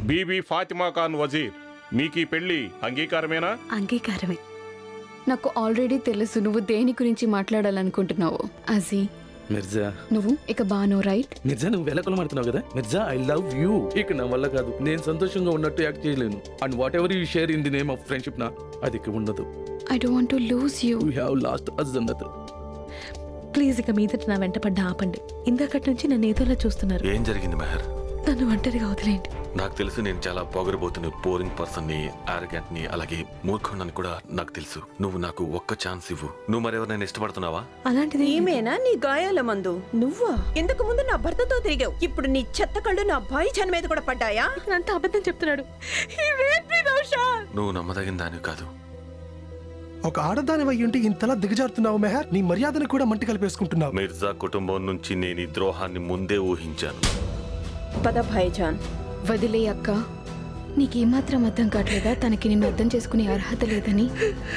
BB Fatima Khan Wazir మీకు ఈ పెళ్లి అంగీకారమేనా అంగీకారమే నాకు ఆల్రెడీ తెలుసు నువ్వు దేని గురించి మాట్లాడాలనుకుంటున్నావు అజీ మిర్జా నువ్వు ఇక బాను రైట్ మిర్జా నువ్వు వెలకలు మాడుతున్నావు కదా మిర్జా ఐ లవ్ యూ ఇక నా వల్ల కాదు నేను సంతోషంగా ఉన్నట్టు యాక్ట్ చేయలేను and whatever you share in the name of friendship నా అది ఇక ఉండదు I don't to lose you we have lost us అన్నది ప్లీజ్ ఇక మీదట నా వెంట పడ్డ ఆపండి ఇందాకటి నుంచి నన్ను ఏదోలా చూస్తున్నారు ఏం జరిగింది మెహర్ నన్ను ఒంటరిగా వదిలేయండి నాకు తెలుసు నేను చాలా పొగరబోతున్న బోరింగ్ పర్సన్ ని arrogant ని అలాగే మూర్ఖుడని కూడా నాకు తెలుసు నువ్వు నాకు ఒక్క ఛాన్స్ ఇవ్వు నువ్వు మరెవరినైనా ఇష్టపడుతున్నావా అలాంటిది ఈమెనా నీ గాయాల మందు నువ్వా ఇంతకు ముందు నా భర్తతో తిరిగావు ఇప్పుడు నీ చెత్త కళ్ళు నా భాయి జన మీద కూడా పడ్డాయా అంతా అబద్ధం చెప్తున్నాడు He raped me, Naushad. నువ్వు నమ్మదగిన దాని కాదు ఒక ఆడదాని వై ఉంటే ఇంతలా దిగజారుతున్నావు మెహర్ నీ మర్యాదను కూడా మంటి కలిపేసుకుంటున్నావు మిర్జా కుటుంబం నుంచి నేను ఈ ద్రోహాన్ని ముందే ఊహించాను పద భాయిజాన్ వదిలే అక్క నీకేమాత్రం అర్థం కావట్లేదా తనకి నిన్ను అర్థం చేసుకునే అర్హత లేదని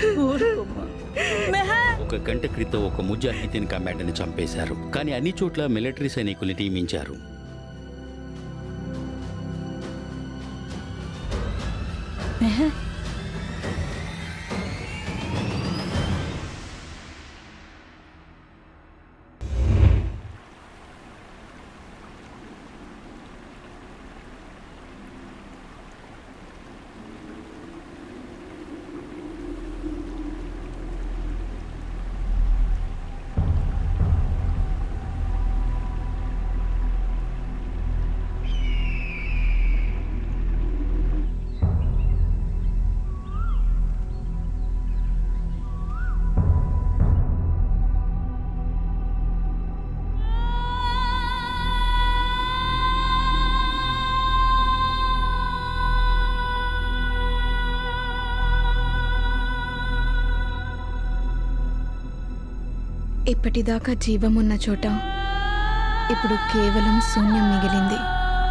ఒక గంట క్రితం ఒక ముజాహిదీన్ కమాండర్ని చంపేశారు కానీ అన్ని చోట్ల మిలిటరీ సైనికుల్ని నియమించారు ఇప్పటిదాకా జీవం ఉన్న చోట ఇప్పుడు కేవలం శూన్యం మిగిలింది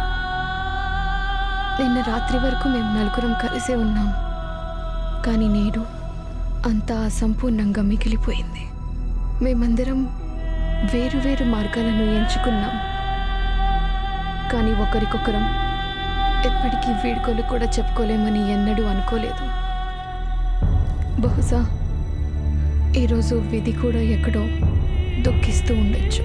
నిన్న రాత్రి వరకు మేము నలుగురం కలిసే ఉన్నాం కానీ నేడు అంతా అసంపూర్ణంగా మిగిలిపోయింది మేమందరం వేరు వేరు మార్గాలను ఎంచుకున్నాం కానీ ఒకరికొకరం ఎప్పటికీ వీడుకోలు కూడా చెప్పుకోలేమని ఎన్నడూ అనుకోలేదు బహుశా ఈరోజు విధి కూడా ఎక్కడో దుఃఖిస్తూ ఉండొచ్చు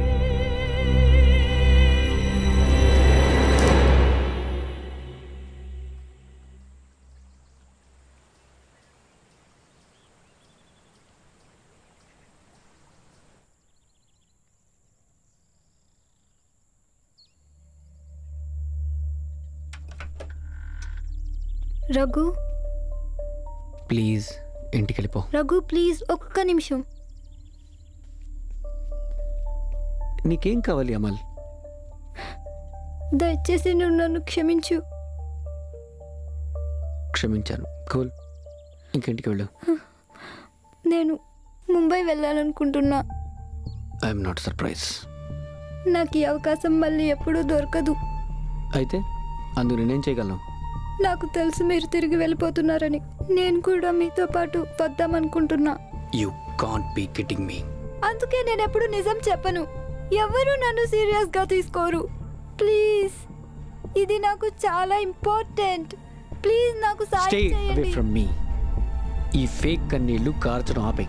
రఘు ప్లీజ్ ఇంటికి వెళ్ళిపో రఘు ప్లీజ్ ఒక్క నిమిషం నీకేం కావాలి అమల్ దయచేసి నువ్వు నన్ను క్షమించు క్షమించాను కూల్ ఇంకింటికి వెళ్ళు నేను ముంబై వెళ్ళాలనుకుంటున్నా ఐఎమ్ నాట్ సర్ప్రైజ్ నాకు ఈ అవకాశం మళ్ళీ ఎప్పుడూ దొరకదు అయితే అందుకు నేనేం చేయగలను నాకు తెలుసు మీరు తిరిగి వెళ్ళిపోతున్నారని నేను కూడా మీతో పాటు వద్దామనుకుంటున్నా you can't be kidding me అందుకే నేను ఎప్పుడు నిజం చెప్పను ఎవరు నన్ను సీరియస్గా తీసుకోరు ప్లీజ్ ఇది నాకు చాలా ఇంపార్టెంట్ ప్లీజ్ నాకు స్టే సాయం అవే చేయండి ఫ్రమ్ మీ ఈ ఫేక్ కన్నీళ్లు కార్చడం ఆపే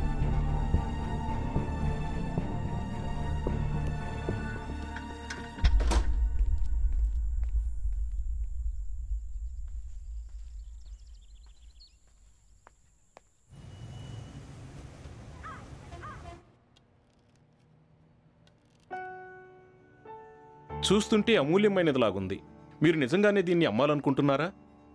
చూస్తుంటే అమూల్యమైనదిలాగుంది మీరు నిజంగానే దీన్ని అమ్మాలనుకుంటున్నారా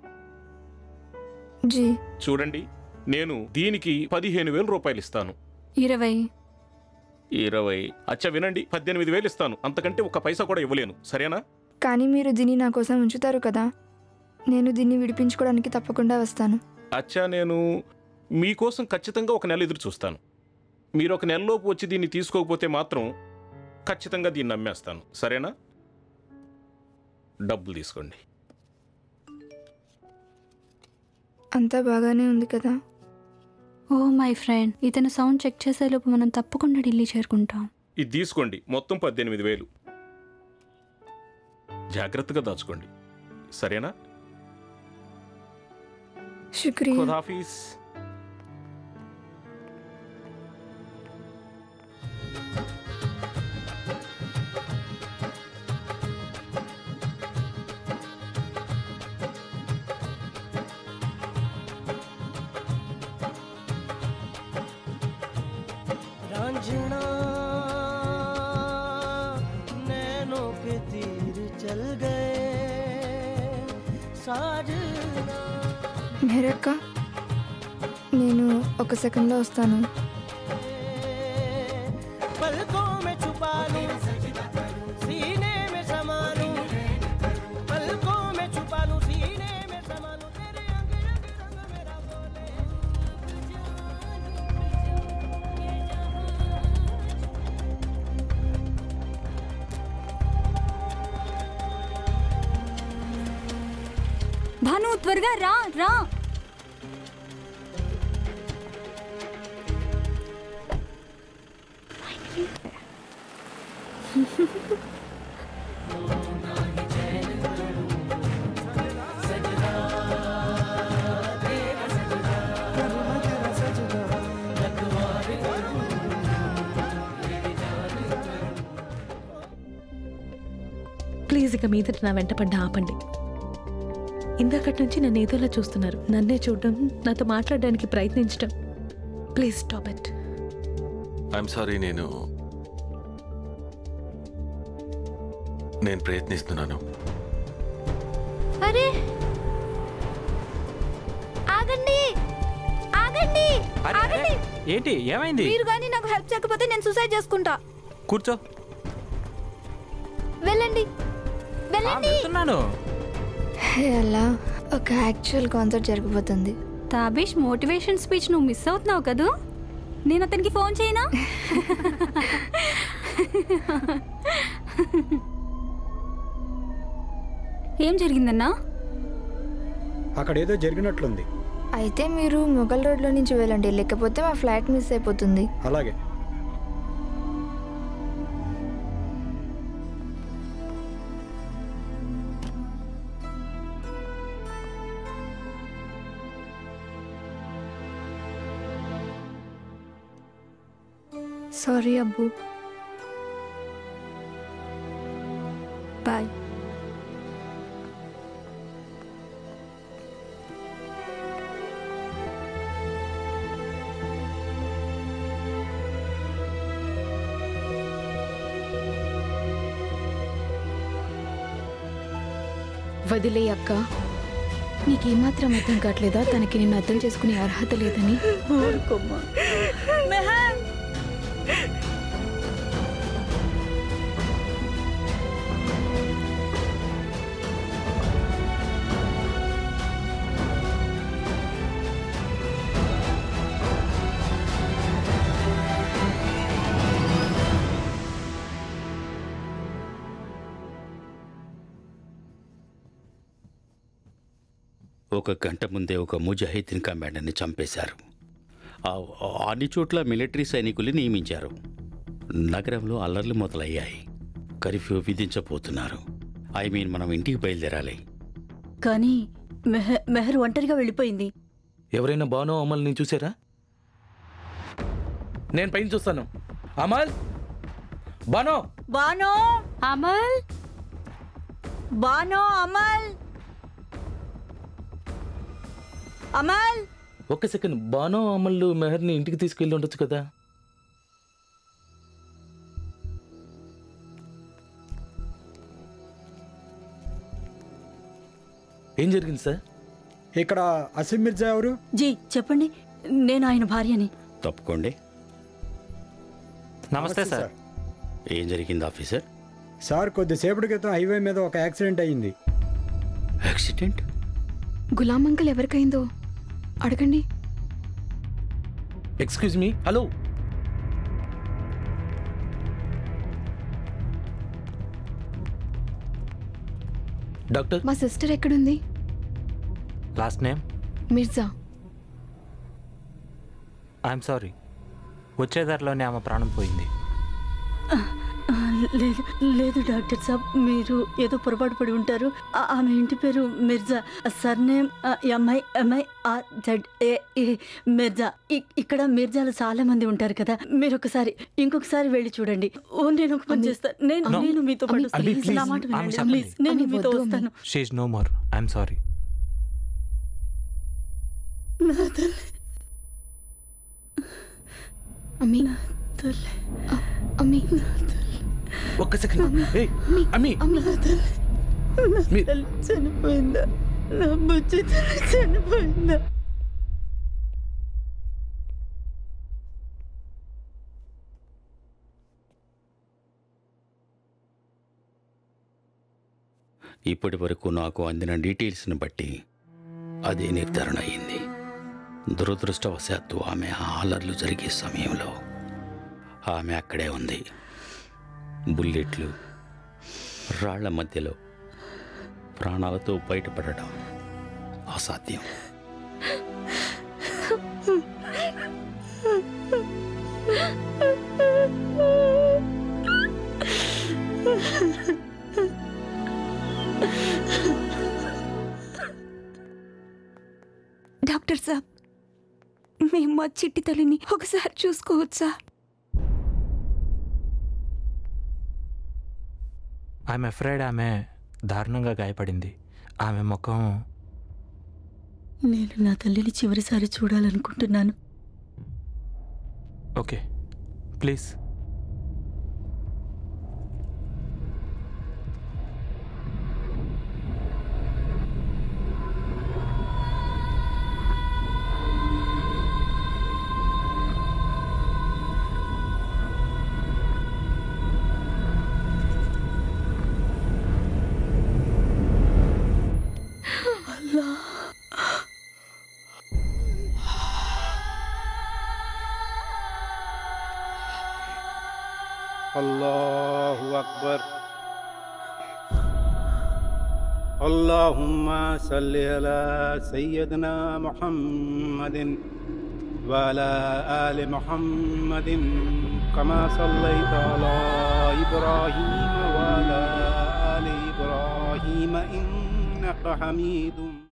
జీ చూడండి నేను దీనికి పదిహేను వేల రూపాయలు ఇస్తాను ఇరవై ఇరవై అచ్చా వినండి పద్దెనిమిది వేలు ఇస్తాను అంతకంటే ఒక పైసా కూడా ఇవ్వలేను సరేనా కానీ మీరు దీన్ని నా కోసం ఉంచుతారు కదా నేను దీన్ని విడిపించుకోవడానికి తప్పకుండా వస్తాను అచ్చా నేను మీకోసం ఖచ్చితంగా ఒక నెల ఎదురు చూస్తాను మీరు ఒక నెలలోపు వచ్చి దీన్ని తీసుకోకపోతే మాత్రం ఖచ్చితంగా దీన్ని అమ్మేస్తాను సరేనా డబ్బులు తీసుకోండి అంతా బాగానే ఉంది కదా ఓ మై ఫ్రెండ్ ఇతను సౌండ్ చెక్ చేసేలోపు మనం తప్పకుండా ఢిల్లీ చేరుకుంటాం ఇది తీసుకోండి మొత్తం పద్దెనిమిది వేలు జాగ్రత్తగా దాచుకోండి సరేనా శుక్రియా ఖుదాఫీస్ रांझना नैनों के तीर चल गए साजना మెహరక్క నేను ఒక సెకండ్లో వస్తాను पलकों में छुपा लूं सीने में समा लूं पलकों में छुपा लूं सीने में समा लूं तेरे अंग अंग संग मेरा बोले భాను త్వరగా రా రా ప్లీజ్ ఇక మీదట నా వెంట పడ్డ ఆపండి ఇందాకటి నుంచి నన్ను ఏదోలా చూస్తున్నారు నన్నే చూడడం నాతో మాట్లాడడానికి ప్రయత్నించడం please stop it I'm sorry నేను నేను ప్రయత్నిస్తున్నాను అరే ఆగండి ఆగండి ఆగండి ఏంటి ఏమైంది మీరు కానీ నాకు హెల్ప్ చేయకపోతే నేను సూసైడ్ చేసుకుంటా కూర్చో వెళ్ళండి వెళ్ళండి వెళ్తున్నాను అలా ఒక యాక్చువల్ కాన్సర్ట్ జరగబోతుంది తాబేష్ మోటివేషన్ స్పీచ్ నువ్వు మిస్ అవుతున్నావు కదూ నేను అతనికి ఫోన్ చేయనా ఏం జరిగిందన్నా అక్కడ ఏదో జరిగినట్లుంది అయితే మీరు మొగల్ రోడ్లో నుంచి వెళ్ళండి లేకపోతే మా ఫ్లైట్ మిస్ అయిపోతుంది అలాగే సారీ అబ్బు బాయ్ వదిలే అక్క నీకేమాత్రం అర్థం కావట్లేదా తనకి నిన్ను అర్థం చేసుకునే అర్హత లేదని ఒక గంట ముందే ఒక ముజాహిద్దీన్ కమాండర్ని చంపేశారు ఆ- అన్ని చోట్ల మిలిటరీ సైనికులు నియమించారు నగరంలో అల్లర్లు మొదలయ్యాయి కర్ఫ్యూ విధించబోతున్నారు ఐ మీన్ మనం ఇంటికి బయలుదేరాలి కానీ మెహర్ మెహర్ ఒంటరిగా వెళ్ళిపోయింది ఎవరైనా బానో అమల్ని చూసారా నేను పైన చూస్తాను అమల్ బానో బానో అమల్ బానో అమల్ అమల్ ఒక్క సెకండ్ బానో అమల్ మెహర్ని ఇంటికి తీసుకెళ్ళి ఉండొచ్చు కదా ఏం జరిగింది సార్ ఇక్కడ అసిం మిర్జా ఎవరు జీ చెప్పండి నేను ఆయన భార్యని తప్పుకోండి నమస్తే సార్ ఏం జరిగింది ఆఫీసర్ సార్ కొద్దిసేపటి క్రితం హైవే మీద ఒక యాక్సిడెంట్ అయ్యింది యాక్సిడెంట్ గులాం అంకుల్ ఎవరికైందో అడగండి ఎక్స్క్యూజ్ మీ హలో డాక్టర్ మా సిస్టర్ ఎక్కడుంది last name Mirza I'm sorry వచ్చే దారిలోనే ఆమె ప్రాణం పోయింది లేదు లేదు డాక్టర్ సాబ్ మీరు ఏదో పొరపాటు పడి ఉంటారు ఆ- ఆమె ఇంటి పేరు Mirza surname MI MI R Z A A Mirza ఇ- ఇక్కడ మిర్జాలు చాలా మంది ఉంటారు కదా మీరు ఒకసారి ఇంకొకసారి వెళ్ళి చూడండి ఓ నేను ఒక పని చేస్తాను నేను No. నేను మీతో పాటు వస్తాను. అమ్మి, ప్లీజ్, నా please. మాట ఆమె వినండి చెప్పండి. ప్లీజ్ నేను అమ్మి, మీతో వద్దు, అమ్మి. వస్తాను she's no more I'm sorry నా తల్లి అమ్మి తల్లి అమ్మి ఒక్క సెకండ్ ఏయ్ అమ్మి నా తల్లి నా మీ- తల్లి చనిపోయిందా నా బుజ్జి తల్లి చనిపోయిందా ఇప్పటి వరకు నాకు అందిన డీటెయిల్స్ని బట్టి అదే నిర్ధారణ అయింది దురదృష్టవశాత్తు ఆమె ఆ అల్లర్లు జరిగే సమయంలో ఆమె అక్కడే ఉంది బుల్లెట్లు రాళ్ల మధ్యలో ప్రాణాలతో బయటపడడం అసాధ్యం డాక్టర్ సాబ్ మేము మా చిట్టి తల్లిని ఒకసారి చూసుకోవచ్చా ఐఎమ్ అఫ్రైడ్ ఆమె దారుణంగా గాయపడింది ఆమె ముఖం నేను నా తల్లిని చివరిసారి చూడాలనుకుంటున్నాను ఓకే ప్లీజ్ الله أكبر اللهم صل على سيدنا محمد وعلى آل محمد كما صليت على إبراهيم وعلى آل إبراهيم إنك حميد